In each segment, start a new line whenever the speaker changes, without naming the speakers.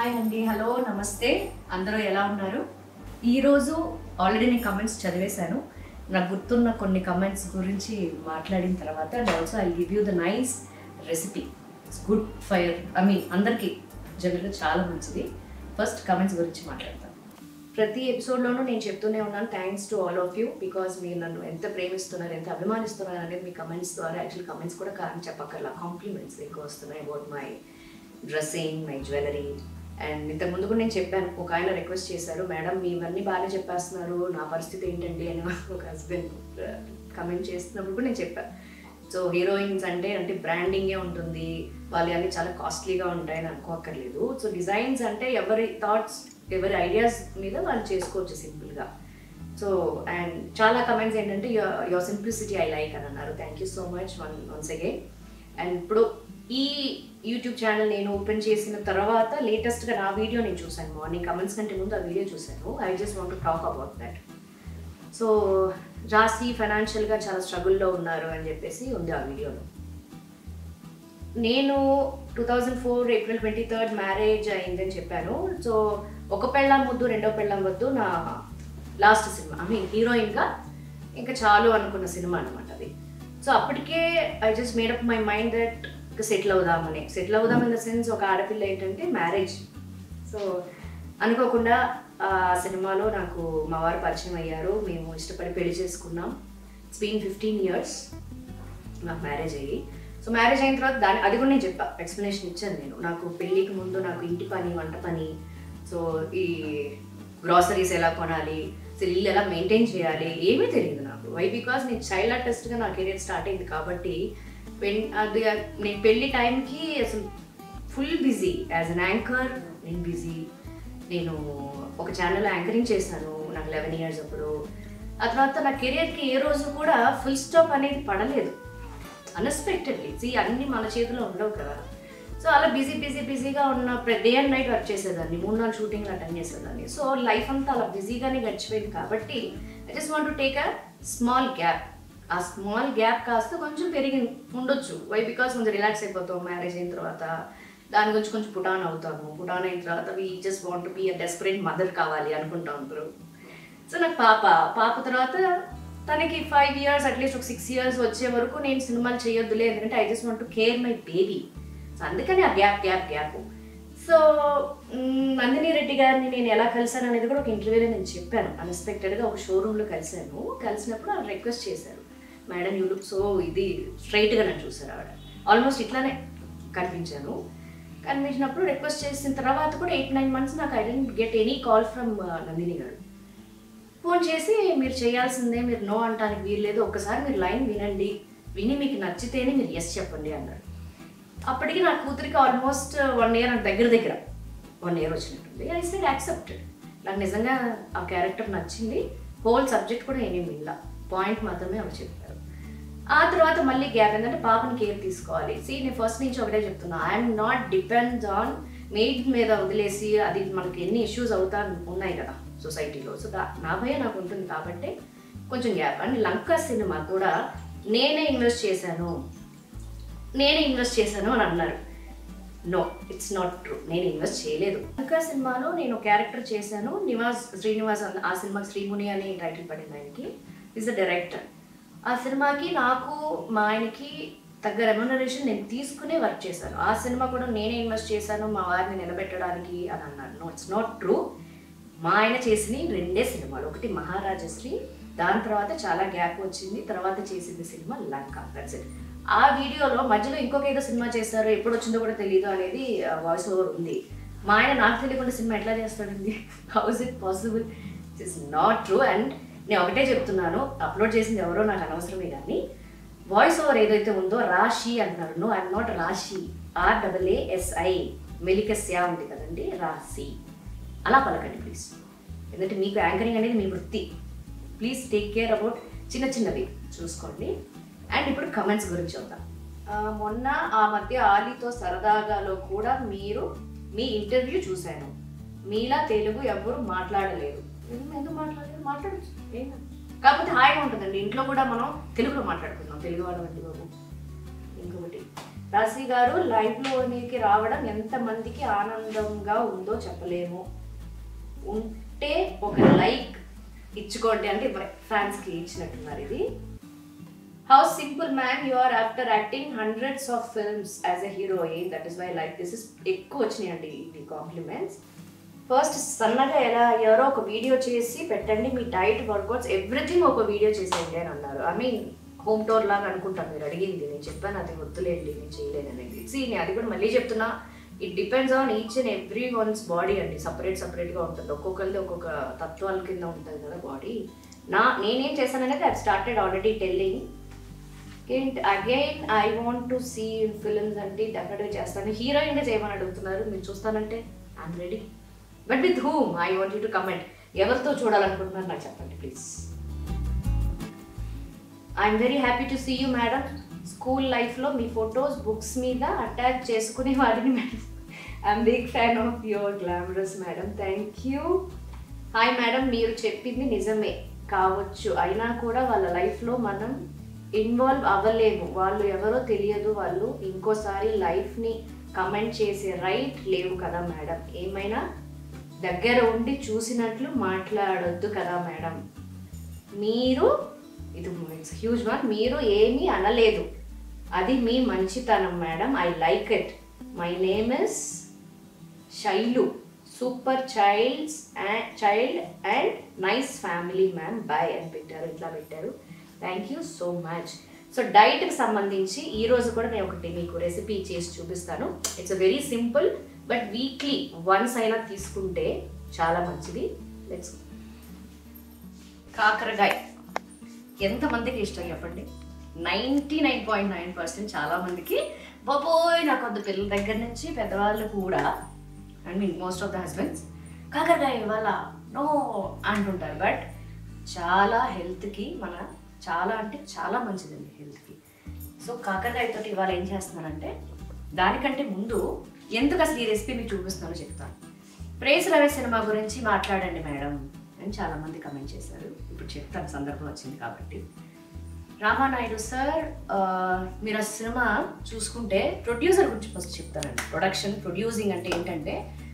Hi అండి hello నమస్తే అందరూ ఎలా ఉన్నారు ఈరోజు ఆల్రెడీ నేను కమెంట్స్ చదివేశాను నాకు గుర్తున్న కొన్ని కమెంట్స్ గురించి మాట్లాడిన తర్వాత and also I give you the nice recipe it's good fire I mean అందరికీ జనరల్గా చాలా మంచిది ఫస్ట్ కమెంట్స్ గురించి మాట్లాడతాను ప్రతి ఎపిసోడ్లోనూ నేను చెప్తూనే ఉన్నాను thanks to all of you because మీరు నన్ను ఎంత ప్రేమిస్తున్నారు ఎంత అభిమానిస్తున్నారు అనేది మీ కమెంట్స్ ద్వారా యాక్చువల్ కమెంట్స్ కూడా కారణం చెప్పక్కర్లా కాంప్లిమెంట్స్ ఎక్కువ వస్తున్నాయి about my dressing my jewellery and ఇంతకు ముందు కూడా నేను చెప్పాను ఒక ఆయన రిక్వెస్ట్ చేశారు మేడం మీ ఇవన్నీ బాగానే చెప్పేస్తున్నారు నా పరిస్థితి ఏంటండి అని ఒక హస్బెండ్ కమెంట్ చేస్తున్నప్పుడు కూడా నేను చెప్పాను సో హీరోయిన్స్ అంటే అంటే బ్రాండింగే ఉంటుంది వాళ్ళు అన్ని చాలా కాస్ట్లీగా ఉంటాయని అనుకోక్కర్లేదు సో డిజైన్స్ అంటే ఎవరి థాట్స్ ఎవరి ఐడియాస్ మీద వాళ్ళు చేసుకోవచ్చు సింపుల్గా సో అండ్ చాలా కమెంట్స్ ఏంటంటే యువర్ సింప్లిసిటీ ఐ లైక్ అని అన్నారు thank you so much one once again and ఇప్పుడు ఈ యూట్యూబ్ ఛానల్ నేను ఓపెన్ చేసిన తర్వాత లేటెస్ట్గా నా వీడియో నేను చూశాను మార్నింగ్ కమెంట్స్ కంటే ముందు ఆ వీడియో చూశాను I just want to talk about that so రాసి ఫైనాన్షియల్గా చాలా స్ట్రగుల్లో ఉన్నారు అని చెప్పేసి ఉంది ఆ వీడియోలో నేను two thousand four April twenty third marriage అయిందని చెప్పాను సో ఒక పెళ్ళం వద్దు రెండో పెళ్ళం వద్దు నా లాస్ట్ సినిమా ఐ మీన్ హీరోయిన్గా ఇంకా చాలు అనుకున్న సినిమా అనమాట అది సో అప్పటికే I just made up my mind that settle అవుదామని సెటిల్ అవుదాం ఇన్ ద సెన్స్ ఒక ఆడపిల్ల ఏంటంటే మ్యారేజ్ సో అనుకోకుండా ఆ సినిమాలో నాకు మా వారు పరిచయం అయ్యారు మేము ఇష్టపడి పెళ్లి చేసుకున్నాం ఇట్స్ బీన్ ఫిఫ్టీన్ ఇయర్స్ నాకు మ్యారేజ్ అయ్యి సో మ్యారేజ్ అయిన తర్వాత దాని అది కూడా నేను చెప్పా ఎక్స్ప్లెనేషన్ ఇచ్చాను నేను నాకు పెళ్ళికి ముందు నాకు ఇంటి పని వంట పని సో ఈ గ్రాసరీస్ ఎలా కొనాలి అసలు ఇల్లు ఎలా మెయింటైన్ చేయాలి ఏమీ తెలియదు నాకు వై బికాస్ నేను చైల్డ్ ఆర్టిస్ట్గా నా కెరీర్ స్టార్ట్ అయింది కాబట్టి పెన్ అది నేను పెళ్లి టైంకి అసలు full busy as an anchor నేను బిజీ నేను ఒక ఛానల్ యాంకరింగ్ చేశాను నాకు లెవెన్ ఇయర్స్ అప్పుడు ఆ తర్వాత నా కెరియర్కి ఏ రోజు కూడా ఫుల్ స్టాప్ అనేది పడలేదు అన్ఎక్స్పెక్టెడ్లీ సీ అన్ని మన చేతిలో ఉండవు కదా సో అలా బిజీ బిజీ బిజీగా ఉన్న డే అండ్ నైట్ వర్క్ చేసేదాన్ని మూడు నాలుగు షూటింగ్లు అటెండ్ చేసేదాన్ని సో లైఫ్ అంతా అలా బిజీగానే గడిచిపోయింది కాబట్టి I just want to take a small gap ఆ స్మాల్ గ్యాప్ కాస్త కొంచెం పెరిగి ఉండొచ్చు వై బికాస్ కొంచెం రిలాక్స్ అయిపోతాం మ్యారేజ్ అయిన తర్వాత దాని గురించి కొంచెం పుటాన్ అవుతాము పుటాన్ అయిన తర్వాత we just want be a desperate mother కావాలి అనుకుంటా ఉంటారు సో నాకు పాప పాప తర్వాత తనకి ఫైవ్ ఇయర్స్ అట్లీస్ట్ ఒక సిక్స్ ఇయర్స్ వచ్చే వరకు నేను సినిమాలు చేయొద్దులే ఎందుకంటే I just want to care my baby so అందుకని ఆ gap gap gap so hmm, Nandini Reddy గారిని నేను ఎలా కలిసాను అనేది కూడా ఒక ఇంటర్వ్యూలో నేను చెప్పాను అన్ఎక్స్పెక్టెడ్గా ఒక షోరూంలో కలిశాను కలిసినప్పుడు ఆవిడ రిక్వెస్ట్ చేశారు మేడం యూ లుక్ సో ఇది స్ట్రైట్గా నన్ను చూసారు ఆవిడ ఆల్మోస్ట్ ఇట్లానే కనిపించాను కనిపించినప్పుడు రిక్వెస్ట్ చేసిన తర్వాత కూడా ఎయిట్ నైన్ మంత్స్ నాకు I didn't get any call from Nandini గారు ఫోన్ చేసి మీరు చేయాల్సిందే మీరు నో అంటానికి వీల్లేదు ఒక్కసారి మీరు లైన్ వినండి విని మీకు నచ్చితేనే మీరు ఎస్ చెప్పండి అన్నారు అప్పటికి నా కూతురికి ఆల్మోస్ట్ వన్ ఇయర్ నాకు దగ్గర దగ్గర వన్ ఇయర్ వచ్చినట్టుంది ఐ సైడ్ యాక్సెప్టెడ్ నాకు నిజంగా ఆ క్యారెక్టర్ నచ్చింది హోల్ సబ్జెక్ట్ కూడా ఏమీ వినలా పాయింట్ మాత్రమే అవి చెప్పారు ఆ తర్వాత మళ్ళీ గ్యాప్ ఏంటంటే పాపని కేర్ తీసుకోవాలి సీ నేను ఫస్ట్ నుంచి ఒకటే చెప్తున్నా I'm not depend on maid మీద వదిలేసి అది మనకి ఎన్ని ఇష్యూస్ అవుతా ఉన్నాయి కదా సొసైటీలో సో దా నా భయం నాకు ఉంటుంది కాబట్టి కొంచెం గ్యాప్ అండ్ లంకా సినిమా కూడా నేనే ఇన్వెస్ట్ చేశాను నేనే ఇన్వెస్ట్ చేశాను అని అన్నారు నో ఇట్స్ నాట్ ట్రూ నేను ఇన్వెస్ట్ చేయలేదు ఇంకా సినిమాలో నేను క్యారెక్టర్ చేశాను నివాస్ శ్రీనివాస్ అన్న ఆ సినిమాకి శ్రీముని అని టైటిల్ పడింది ఆయనకి ఈజ్ ద డైరెక్టర్ ఆ సినిమాకి నాకు మా ఆయనకి తగ్గ రెమ్యునరేషన్ నేను తీసుకునే వర్క్ చేశాను ఆ సినిమా కూడా నేనే ఇన్వెస్ట్ చేశాను మా వారిని నిలబెట్టడానికి అని అన్నాడు నో ఇట్స్ నాట్ ట్రూ మా ఆయన చేసిన రెండే సినిమాలు ఒకటి మహారాజశ్రీ దాని తర్వాత చాలా గ్యాప్ వచ్చింది తర్వాత చేసింది సినిమా లంక దట్స్ ఇట్ ఆ వీడియోలో మధ్యలో ఇంకొక ఏదో సినిమా చేస్తారు ఎప్పుడు వచ్చిందో కూడా తెలియదు అనేది వాయిస్ ఓవర్ ఉంది మా ఆయన నాకు తెలియకుండా సినిమా ఎట్లా చేస్తాడండి how is it possible it is not true and నేను ఒకటే చెప్తున్నాను అప్లోడ్ చేసింది ఎవరో నాకు అనవసరమే కానీ వాయిస్ ఓవర్ ఏదైతే ఉందో రాశి అంటున్నారు no I'm not Raasi R double S I మెలికస్యా ఉంది కదండి రాశి అలా పలకండి ప్లీజ్ ఎందుకంటే మీకు యాంకరింగ్ అనేది మీ వృత్తి ప్లీజ్ టేక్ కేర్ అబౌట్ చిన్న చిన్నవి చూసుకోండి అండ్ ఇప్పుడు కమెంట్స్ గురించి చూద్దాం ఆ, మొన్న ఆ మధ్య ఆలీతో సరదాగాలో కూడా మీరు మీ ఇంటర్వ్యూ చూశాను మీలా తెలుగు ఎవరు మాట్లాడలేదు ఎందుకు ఎందుకు మాట్లాడలేదు మాట్లాడచ్చు ఏం కాదు. కాకపోతే హాయిగా ఉంటుందండి ఇంట్లో కూడా మనం తెలుగులో మాట్లాడుకుందాం తెలుగు వాళ్ళ వంటి బాబు ఇంకొకటి రాశి గారు లైవ్లోనికి రావడం ఎంతమందికి ఆనందంగా ఉందో చెప్పలేము ఉంటే ఒక లైక్ ఇచ్చుకోండి అంటే ఫ్యాన్స్కి ఇచ్చినట్టున్నారు ఇది how simple man you are after acting hundreds of films as a heroine that is why like this is ఎక్కువ వచ్చినాయండి ఈ కాంప్లిమెంట్స్ ఫస్ట్ సన్నగా ఎలా ఎవరో ఒక వీడియో చేసి పెట్టండి మీ డైట్ వర్కౌట్స్ ఎవ్రీథింగ్ ఒక వీడియో చేసేయండి అని అన్నారు ఐ మీన్ హోమ్ టోర్ లాగా అనుకుంటాను మీరు అడిగింది నేను చెప్పాను అది వద్దులేండి నేను చేయలేను అనేది సి నేను అది కూడా మళ్ళీ చెప్తున్నా it depends on each and every one's body అండి సపరేట్ సపరేట్గా ఉంటుంది ఒక్కొక్కరిది ఒక్కొక్క తత్వాల కింద ఉంటుంది కదా బాడీ నా నేనేం చేశాననేది ఐ స్టార్టెడ్ ఆల్రెడీ టెల్లింగ్ ఏంటి again I want to see films అంటే డెఫినెట్గా చేస్తాను హీరోయిన్గా చేయమని అడుగుతున్నారు మీరు చూస్తానంటే I'm ready but with whom I want you to comment ఎవరితో చూడాలనుకుంటున్నారు నాకు చెప్పండి please I'm very happy to see you madam school లైఫ్లో మీ ఫొటోస్ బుక్స్ మీద అటాచ్ చేసుకునే వాడిని madam I'm big fan of your glamorous madam thank you hi madam మీరు చెప్పింది నిజమే కావచ్చు అయినా కూడా వాళ్ళ లైఫ్లో మనం ఇన్వాల్వ్ అవ్వలేము వాళ్ళు ఎవరో తెలియదు వాళ్ళు ఇంకోసారి లైఫ్ని కమెంట్ చేసే రైట్ లేవు కదా మేడం ఏమైనా దగ్గర ఉండి చూసినట్లు మాట్లాడొద్దు కదా మేడం మీరు ఇది ఇట్స్ హ్యూజ్ వన్ మీరు ఏమీ అనలేదు అది మీ మంచితనం madam I like it my name is Shailu super childs and child and nice family mam boy అని పెట్టారు ఇట్లా పెట్టారు thank you so much so డైట్కి సంబంధించి ఈ రోజు కూడా నేను ఒకటి మీకు రెసిపీ చేసి చూపిస్తాను it's a very simple but weekly once అయినా తీసుకుంటే చాలా మంచిది లెట్స్ కాకరకాయ ఎంతమందికి ఇష్టం చెప్పండి ninety nine point nine percent చాలా మందికి బాబోయ్ నా కొంత పిల్లల దగ్గర నుంచి పెద్దవాళ్ళు కూడా I mean most of the husbands కాకరకాయ ఇవాళ నో అంటుంటారు బట్ చాలా హెల్త్కి మన చాలా అంటే చాలా మంచిదండి హెల్త్కి సో కాకరకాయతో ఇవాళ ఏం చేస్తున్నానంటే దానికంటే ముందు ఎందుకు అసలు ఈ రెసిపీ మీకు చూపిస్తున్నానో చెప్తాను ప్రేస్ రవి సినిమా గురించి మాట్లాడండి మేడం అని చాలామంది కమెంట్ చేశారు ఇప్పుడు చెప్తాను సందర్భం వచ్చింది కాబట్టి రామానాయుడు సార్ ఆ, మీరు ఆ సినిమా చూసుకుంటే ప్రొడ్యూసర్ గురించి ఫస్ట్ చెప్తానండి ప్రొడక్షన్ ప్రొడ్యూసింగ్ అంటే ఏంటంటే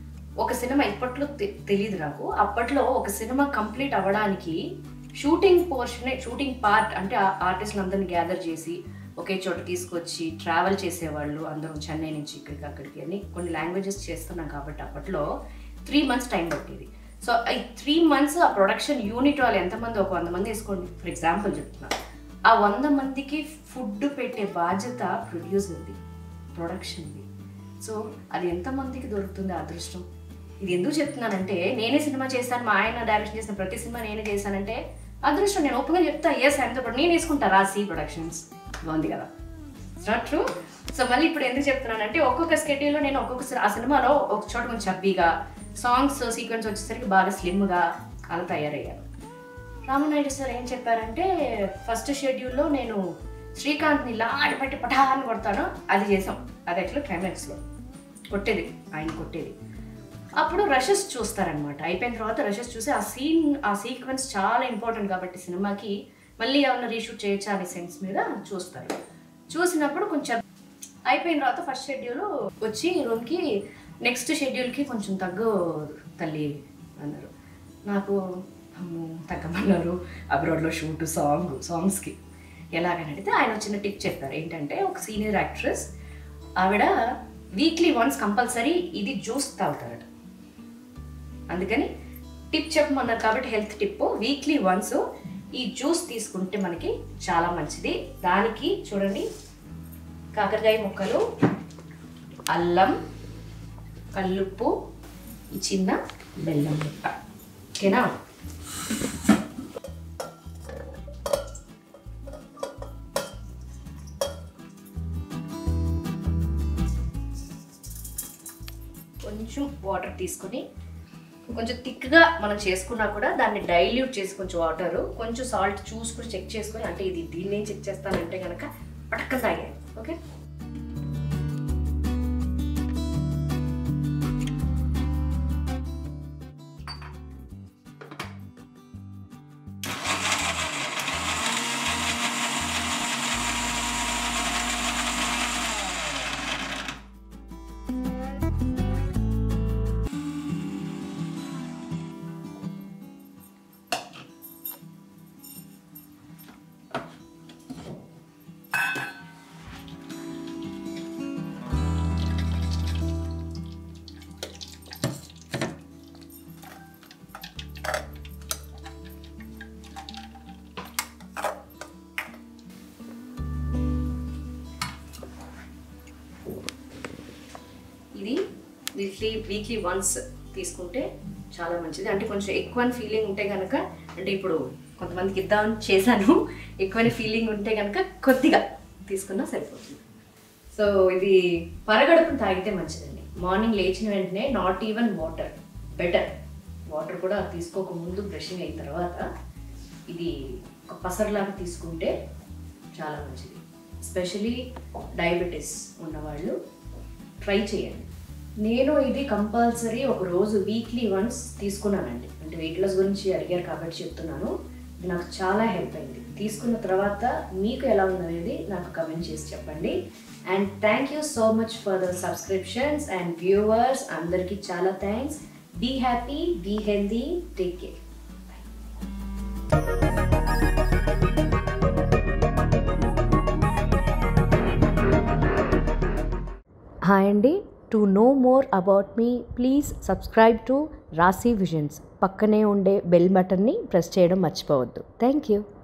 ఒక సినిమా ఇప్పట్లో తె- తెలియదు నాకు అప్పట్లో ఒక సినిమా కంప్లీట్ అవ్వడానికి షూటింగ్ పోర్షన్ షూటింగ్ పార్ట్ అంటే ఆర్టిస్టులు అందరిని గ్యాదర్ చేసి ఒకే చోట తీసుకొచ్చి ట్రావెల్ చేసేవాళ్ళు అందరూ చెన్నై నుంచి ఇక్కడికి అక్కడికి అని కొన్ని లాంగ్వేజెస్ చేస్తున్నాం కాబట్టి అప్పట్లో త్రీ మంత్స్ టైం పట్టేది సో ఈ త్రీ మంత్స్ ఆ ప్రొడక్షన్ యూనిట్ వాళ్ళు ఎంతమంది ఒక వంద మంది వేసుకోండి ఫర్ ఎగ్జాంపుల్ చెప్తున్నా ఆ వంద మందికి ఫుడ్ పెట్టే బాధ్యత ప్రొడ్యూసర్ది ప్రొడక్షన్ది సో అది ఎంతమందికి దొరుకుతుంది ఆ అదృష్టం ఇది ఎందుకు చెప్తున్నానంటే నేనే సినిమా చేస్తాను మా ఆయన డైరెక్షన్ చేసిన ప్రతి సినిమా నేనే చేశానంటే అదృష్టం నేను ఓపెన్గా చెప్తా ఎస్ ఆయనతో పాటు నేను వేసుకుంటా రాసి ప్రొడక్షన్స్ బాగుంది కదా ఇట్స్ నాట్ ట్రూ సో మళ్ళీ ఇప్పుడు ఎందుకు చెప్తున్నానంటే ఒక్కొక్క స్కెడ్యూల్లో నేను ఒక్కొక్క సి- ఆ సినిమాలో ఒక చోట కొంచెం చబ్బీగా సాంగ్స్ సీక్వెన్స్ వచ్చేసరికి బాగా స్లిమ్గా అలా తయారయ్యాను రామనాయుడు సార్ ఏం చెప్పారంటే ఫస్ట్ షెడ్యూల్లో నేను శ్రీకాంత్ని ఇలా ఆడిపెట్టి పఠాన్ని కొడతాను అది చేసాం అది ఎట్లా క్లైమాక్స్లో కొట్టేది ఆయన కొట్టేది అప్పుడు రషెస్ చూస్తారనమాట అయిపోయిన తర్వాత రషెస్ చూసి ఆ సీన్ ఆ సీక్వెన్స్ చాలా ఇంపార్టెంట్ కాబట్టి సినిమాకి మళ్ళీ ఏమన్నా రీషూట్ చేయొచ్చా అనే సెన్స్ మీద చూస్తారు చూసినప్పుడు కొంచెం అయిపోయిన తర్వాత ఫస్ట్ షెడ్యూల్ వచ్చి రూమ్కి నెక్స్ట్ షెడ్యూల్కి కొంచెం తగ్గు తల్లి అన్నారు నాకు అమ్మో తగ్గమన్నారు అబ్రాడ్లో షూట్ సాంగ్ సాంగ్స్కి ఎలాగని అడిగితే ఆయన చిన్న టిప్ చెప్పారు ఏంటంటే ఒక సీనియర్ యాక్ట్రెస్ ఆవిడ వీక్లీ వన్స్ కంపల్సరీ ఇది జ్యూస్ తాగుతారట అందుకని టిప్ చెప్పమన్నారు కాబట్టి హెల్త్ టిప్ వీక్లీ వన్స్ ఈ జ్యూస్ తీసుకుంటే మనకి చాలా మంచిది దానికి చూడండి కాకరకాయ ముక్కలు అల్లం కల్లుప్పు ఈ చిన్న బెల్లం ముక్క ఓకేనా కొంచెం వాటర్ తీసుకొని కొంచెం థిక్గా మనం చేసుకున్నా కూడా దాన్ని డైల్యూట్ చేసి కొంచెం వాటర్ కొంచెం సాల్ట్ చూసుకుని చెక్ చేసుకొని అంటే ఇది దీన్ని ఏం చెక్ చేస్తానంటే కనుక పటక్క తాగాలి ఓకే వీక్లీ వీక్లీ వన్స్ తీసుకుంటే చాలా మంచిది అంటే కొంచెం ఎక్కువ ఫీలింగ్ ఉంటే కనుక అంటే ఇప్పుడు కొంతమందికి ఇద్దామని చేశాను ఎక్కువ ఫీలింగ్ ఉంటే కనుక కొద్దిగా తీసుకున్నా సరిపోతుంది సో ఇది పరగడుపును తాగితే మంచిదండి మార్నింగ్ లేచిన వెంటనే not even water better water కూడా తీసుకోక ముందు బ్రషింగ్ అయిన తర్వాత ఇది ఒక పసర్లాగా తీసుకుంటే చాలా మంచిది ఎస్పెషలీ డయాబెటీస్ ఉన్నవాళ్ళు ట్రై చేయండి నేను ఇది కంపల్సరీ ఒక రోజు వీక్లీ వన్స్ తీసుకున్నానండి అంటే వెయిట్ లాస్ గురించి అడిగారు కాబట్టి చెప్తున్నాను ఇది నాకు చాలా హెల్ప్ అయింది తీసుకున్న తర్వాత మీకు ఎలా ఉందనేది నాకు కమెంట్ చేసి చెప్పండి and thank you so much for the subscriptions and viewers అందరికీ చాలా thanks be happy be healthy take care hi అండి to know more about me please subscribe to Raasi visions పక్కనే ఉండే బెల్ బటన్ని ప్రెస్ చేయడం మర్చిపోవద్దు థ్యాంక్ యూ